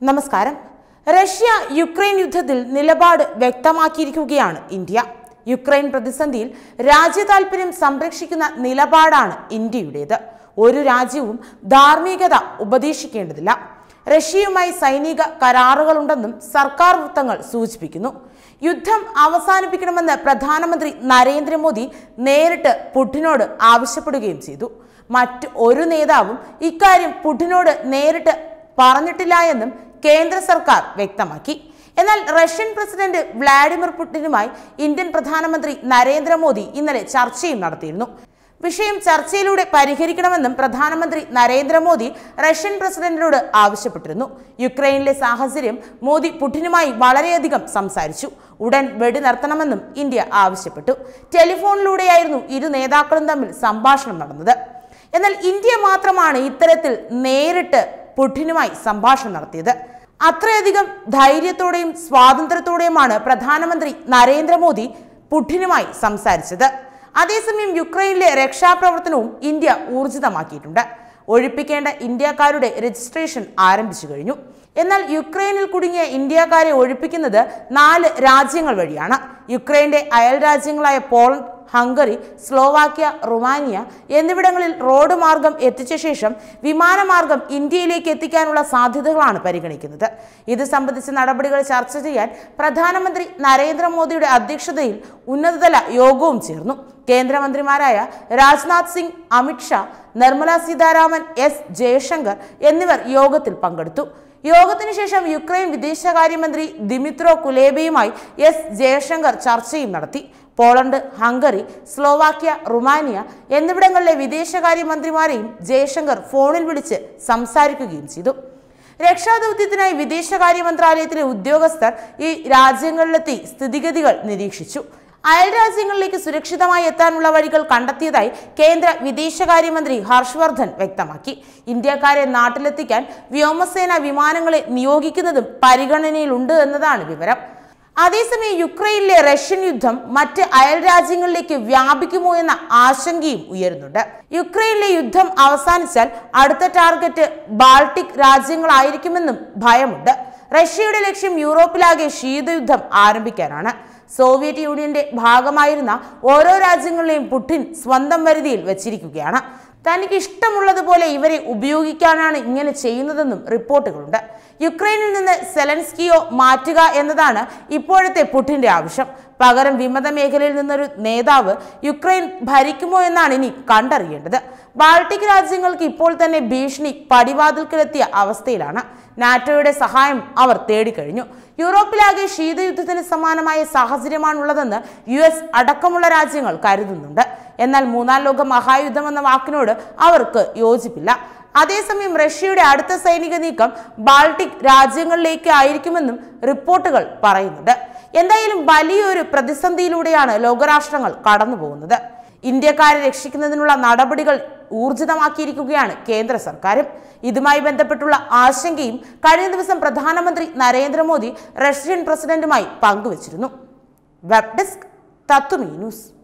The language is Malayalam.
നമസ്കാരം റഷ്യ യുക്രൈൻ യുദ്ധത്തിൽ നിലപാട് വ്യക്തമാക്കിയിരിക്കുകയാണ് ഇന്ത്യ യുക്രൈൻ പ്രതിസന്ധിയിൽ രാജ്യതാൽപര്യം സംരക്ഷിക്കുന്ന നിലപാടാണ് ഇന്ത്യയുടേത് ഒരു രാജ്യവും ധാർമ്മികത ഉപദേശിക്കേണ്ടതില്ല റഷ്യയുമായി സൈനിക കരാറുകളുണ്ടെന്നും സർക്കാർ വൃത്തങ്ങൾ സൂചിപ്പിക്കുന്നു യുദ്ധം അവസാനിപ്പിക്കണമെന്ന് പ്രധാനമന്ത്രി നരേന്ദ്രമോദി നേരിട്ട് പുടിനോട് ആവശ്യപ്പെടുകയും ചെയ്തു മറ്റ് ഒരു നേതാവും ഇക്കാര്യം പുടിനോട് നേരിട്ട് പറഞ്ഞിട്ടില്ല എന്നും കേന്ദ്ര സർക്കാർ വ്യക്തമാക്കി എന്നാൽ റഷ്യൻ പ്രസിഡന്റ് വ്ളാഡിമിർ പുടിനുമായി ഇന്ത്യൻ പ്രധാനമന്ത്രി നരേന്ദ്രമോദി ഇന്നലെ ചർച്ചയും നടത്തിയിരുന്നു വിഷയം ചർച്ചയിലൂടെ പരിഹരിക്കണമെന്നും പ്രധാനമന്ത്രി നരേന്ദ്രമോദി റഷ്യൻ പ്രസിഡന്റിനോട് ആവശ്യപ്പെട്ടിരുന്നു യുക്രൈനിലെ സാഹചര്യം മോദി പുടിനുമായി വളരെയധികം സംസാരിച്ചു ഉടൻ വെടി നിർത്തണമെന്നും ഇന്ത്യ ആവശ്യപ്പെട്ടു ടെലിഫോണിലൂടെയായിരുന്നു ഇരു നേതാക്കളും തമ്മിൽ സംഭാഷണം നടന്നത് എന്നാൽ ഇന്ത്യ മാത്രമാണ് ഇത്തരത്തിൽ നേരിട്ട് പുടിനുമായി സംഭാഷണം നടത്തിയത് അത്രയധികം ധൈര്യത്തോടെയും സ്വാതന്ത്ര്യത്തോടെയുമാണ് പ്രധാനമന്ത്രി നരേന്ദ്രമോദി പുടിനുമായി സംസാരിച്ചത് അതേസമയം യുക്രൈനിലെ രക്ഷാപ്രവർത്തനവും ഇന്ത്യ ഊർജിതമാക്കിയിട്ടുണ്ട് ഒഴിപ്പിക്കേണ്ട ഇന്ത്യക്കാരുടെ രജിസ്ട്രേഷൻ ആരംഭിച്ചു കഴിഞ്ഞു എന്നാൽ യുക്രൈനിൽ കുടുങ്ങിയ ഇന്ത്യക്കാരെ ഒഴിപ്പിക്കുന്നത് നാല് രാജ്യങ്ങൾ വഴിയാണ് യുക്രൈന്റെ അയൽ രാജ്യങ്ങളായ പോളണ്ട് ഹംഗറി സ്ലോവാക്യ റുമാനിയ എന്നിവിടങ്ങളിൽ റോഡ് മാർഗം എത്തിച്ച ശേഷം വിമാനമാർഗം ഇന്ത്യയിലേക്ക് എത്തിക്കാനുള്ള സാധ്യതകളാണ് പരിഗണിക്കുന്നത് ഇത് സംബന്ധിച്ച നടപടികൾ ചർച്ച ചെയ്യാൻ പ്രധാനമന്ത്രി നരേന്ദ്രമോദിയുടെ അധ്യക്ഷതയിൽ ഉന്നതതല യോഗവും ചേർന്നു കേന്ദ്രമന്ത്രിമാരായ രാജ്നാഥ് സിംഗ് അമിത്ഷാ നിർമ്മല സീതാരാമൻ എസ് ജയശങ്കർ എന്നിവർ യോഗത്തിൽ പങ്കെടുത്തു യോഗത്തിന് ശേഷം യുക്രൈൻ വിദേശകാര്യമന്ത്രി ദിമിത്രോ കുലേബയുമായി എസ് ജയശങ്കർ ചർച്ചയും നടത്തി പോളണ്ട് ഹംഗറി സ്ലോവാക്യ റുമാനിയ എന്നിവിടങ്ങളിലെ വിദേശകാര്യമന്ത്രിമാരെയും ജയശങ്കർ ഫോണിൽ വിളിച്ച് സംസാരിക്കുകയും ചെയ്തു രക്ഷാദൗത്യത്തിനായി വിദേശകാര്യ മന്ത്രാലയത്തിലെ ഉദ്യോഗസ്ഥർ ഈ രാജ്യങ്ങളിലെത്തി സ്ഥിതിഗതികൾ നിരീക്ഷിച്ചു അയൽ രാജ്യങ്ങളിലേക്ക് സുരക്ഷിതമായി എത്താനുള്ള വഴികൾ കണ്ടെത്തിയതായി കേന്ദ്ര വിദേശകാര്യമന്ത്രി ഹർഷവർദ്ധൻ വ്യക്തമാക്കി ഇന്ത്യക്കാരെ നാട്ടിലെത്തിക്കാൻ വ്യോമസേന വിമാനങ്ങളെ നിയോഗിക്കുന്നതും പരിഗണനയിലുണ്ട് എന്നതാണ് വിവരം അതേസമയം യുക്രൈനിലെ റഷ്യൻ യുദ്ധം മറ്റ് അയൽ രാജ്യങ്ങളിലേക്ക് വ്യാപിക്കുമോ എന്ന ആശങ്കയും ഉയരുന്നുണ്ട് യുക്രൈനിലെ യുദ്ധം അവസാനിച്ചാൽ അടുത്ത ടാർഗറ്റ് ബാൾട്ടിക് രാജ്യങ്ങളായിരിക്കുമെന്നും ഭയമുണ്ട് റഷ്യയുടെ ലക്ഷ്യം യൂറോപ്പിലാകെ ശീതയുദ്ധം ആരംഭിക്കാനാണ് സോവിയറ്റ് യൂണിയന്റെ ഭാഗമായിരുന്ന ഓരോ രാജ്യങ്ങളെയും പുടിൻ സ്വന്തം പരിധിയിൽ വെച്ചിരിക്കുകയാണ് തനിക്ക് ഇഷ്ടമുള്ളതുപോലെ ഇവരെ ഉപയോഗിക്കാനാണ് ഇങ്ങനെ ചെയ്യുന്നതെന്നും റിപ്പോർട്ടുകളുണ്ട് യുക്രൈനിൽ നിന്ന് സെലൻസ്കിയോ മാറ്റുക എന്നതാണ് ഇപ്പോഴത്തെ പുടിന്റെ ആവശ്യം പകരം വിമത മേഖലയിൽ നിന്നൊരു നേതാവ് യുക്രൈൻ ഭരിക്കുമോ എന്നാണ് ഇനി കണ്ടറിയേണ്ടത് ബാൾട്ടിക് രാജ്യങ്ങൾക്ക് ഇപ്പോൾ തന്നെ ഭീഷണി പടിവാതിൽക്കിലെത്തിയ അവസ്ഥയിലാണ് നാറ്റോയുടെ സഹായം അവർ തേടിക്കഴിഞ്ഞു യൂറോപ്പിലാകെ ശീതയുദ്ധത്തിന് സമാനമായ സാഹചര്യമാണുള്ളതെന്ന് യു എസ് അടക്കമുള്ള രാജ്യങ്ങൾ കരുതുന്നുണ്ട് എന്നാൽ മൂന്നാം ലോക മഹായുദ്ധം എന്ന വാക്കിനോട് അവർക്ക് യോജിപ്പില്ല അതേസമയം റഷ്യയുടെ അടുത്ത സൈനിക നീക്കം ബാൾട്ടിക് രാജ്യങ്ങളിലേക്ക് ആയിരിക്കുമെന്നും റിപ്പോർട്ടുകൾ പറയുന്നുണ്ട് എന്തായാലും വലിയൊരു പ്രതിസന്ധിയിലൂടെയാണ് ലോകരാഷ്ട്രങ്ങൾ കടന്നു പോകുന്നത് ഇന്ത്യക്കാരെ രക്ഷിക്കുന്നതിനുള്ള നടപടികൾ ഊർജിതമാക്കിയിരിക്കുകയാണ് കേന്ദ്ര സർക്കാരും ഇതുമായി ബന്ധപ്പെട്ടുള്ള ആശങ്കയും കഴിഞ്ഞ ദിവസം പ്രധാനമന്ത്രി നരേന്ദ്രമോദി റഷ്യൻ പ്രസിഡന്റുമായി പങ്കുവച്ചിരുന്നു വെബ് ഡെസ്ക് തത്വമീ ന്യൂസ്